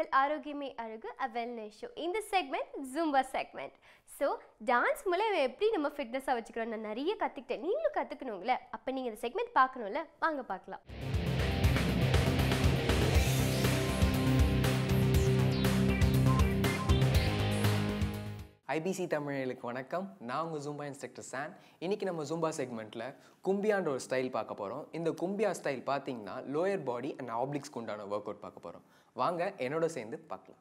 உங்கள் ஆரோக்கியமே அழகு அ வெல்னஸ் ஷோ இந்த segment Zumba segment so dance மூலம் எப்படி நம்ம ஃபிட்னஸாக வச்சுக்கிறோம் நான் நிறைய கற்றுக்கிட்டேன் நீங்களும் கற்றுக்கணுங்களே அப்போ நீங்கள் இந்த செக்மெண்ட் பார்க்கணும்ல வாங்க பார்க்கலாம் ஐபிசி தமிழர்களுக்கு வணக்கம் நான் உங்கள் ஜூம்பா இன்ஸ்ட்ரக்டர் சான் இன்னைக்கு நம்ம ஜூம்பா செக்மெண்ட்டில் கும்பியான்ற ஒரு ஸ்டைல் பார்க்க போகிறோம் இந்த கும்பியா ஸ்டைல் பார்த்தீங்கன்னா லோயர் பாடி அண்ட் ஆப்ளிக்ஸ்க்கு உண்டான ஒர்க் அவுட் பார்க்க போகிறோம் வாங்க என்னோட சேர்ந்து பார்க்கலாம்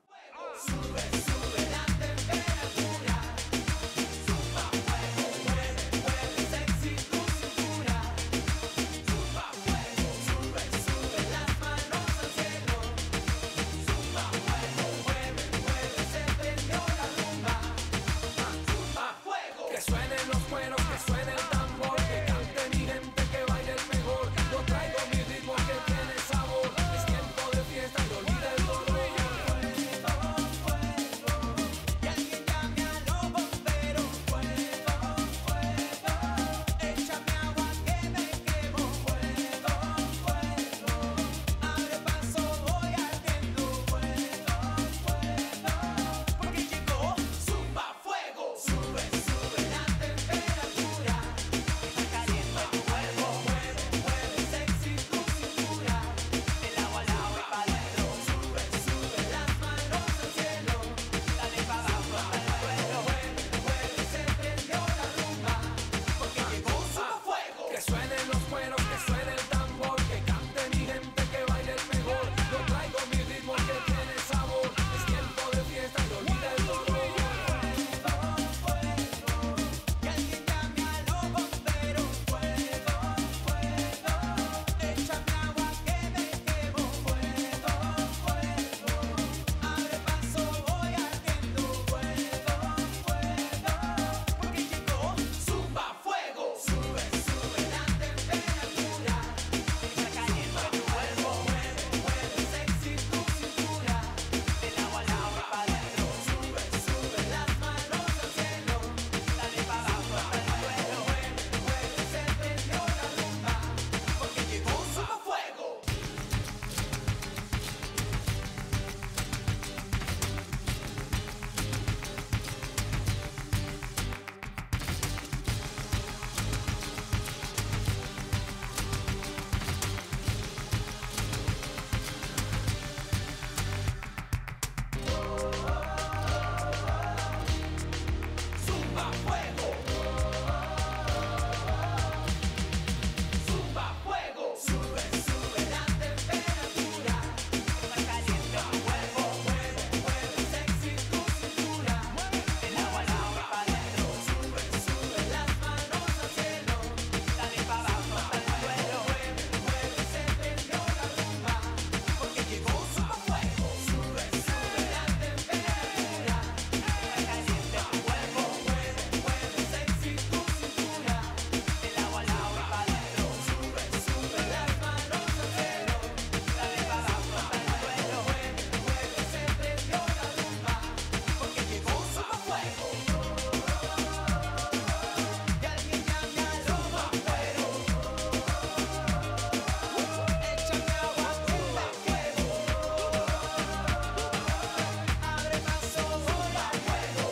Que suenen los cueros, que suene el tambor, que cante mi gente, que baile el mejor. Yo traigo mi ritmo que tiene sabor. Es tiempo de fiesta y olvida el dolor. Que alguien llame a los bomberos. Fuego, fuego. Échame agua que me quemo. Fuego, fuego. Abre paso, voy ardiendo. Fuego, fuego. Porque llegó Zumba Fuego. Sube, sube la temperatura. Está caliente tu cuerpo. Mueve, mueve sexy tu cintura. El agua al lado y pa' adentro. Sube, sube las manos al cielo. Dale pa' abajo hasta el suelo. Mueve, mueve, se prendió la rumba. Porque llegó Zumba Fuego. Que suenen los cueros, que suene el tambor. Que cante mi gente, que baile el mejor. Yo traigo mi ritmo que tiene sabor. Es tiempo de fiesta y olvida el dolor. Que alguien llame a los bomberos. Fuego, fuego. Échame agua que me quemo. Fuego, fuego. Abre paso, voy ardiendo. Fuego, fuego. Porque llegó Zumba Fuego. Sube, sube la temperatura. Está caliente tu cuerpo. Mueve, mueve sexy tu cintura. Del agua al lado y pa' adentro. Sube, sube las manos al cielo. Dale pa' abajo hasta el suelo. Mueve, mueve, se prendió la rumba. Porque llegó Zumba Fuego. Zumba Fuego. Zumba Fuego. Sube, sube la temperatura. Está caliente tu cuerpo. Mueve, mueve sexy tu cintura. El agua al lado y pa' adentro. Sube, sube las manos al cielo. Dale pa' abajo hasta el suelo. Mueve, mueve, se prendió la rumba. Porque llegó Zumba Fuego. Sube, sube la temperatura. Está caliente tu cuerpo. Mueve, mueve sexy tu cintura. El agua al lado y pa' adentro. Sube, sube las manos al cielo. Dale pa' abajo hasta el suelo. Mueve, mueve, se prendió la rumba. Porque llegó Zumba Fuego. Que alguien llame a los bomberos. Échame agua que me quemo. Abre paso, voy a fuego.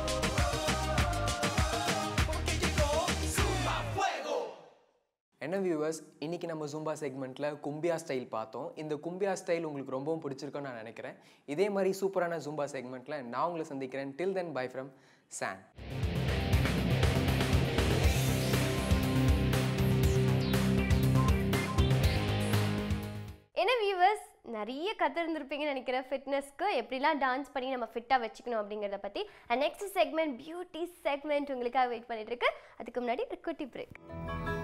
Porque llegó Zumba Fuego. என்ன viewers இன்னைக்கு நம்ம Zumba செக்மெண்ட்டில் கும்பியா style பார்த்தோம் இந்த cumbia style உங்களுக்கு ரொம்பவும் பிடிச்சிருக்கும்னு நான் நினைக்கிறேன் இதே மாதிரி சூப்பரான ஜூம்பா செக்மெண்ட்டில் நான் உங்களை சந்திக்கிறேன் டில் தென் பை ஃப்ரம் சான் என்ன வியூவர்ஸ் நிறைய கற்றுருந்துருப்பீங்கன்னு நினைக்கிறேன் ஃபிட்னஸ்க்கு எப்படிலாம் டான்ஸ் பண்ணி நம்ம ஃபிட்டாக வச்சுக்கணும் அப்படிங்கிறத பற்றி and next segment beauty segment உங்களுக்காக வெயிட் பண்ணிட்டு இருக்கு அதுக்கு முன்னாடி ஒரு குட்டி பிரேக்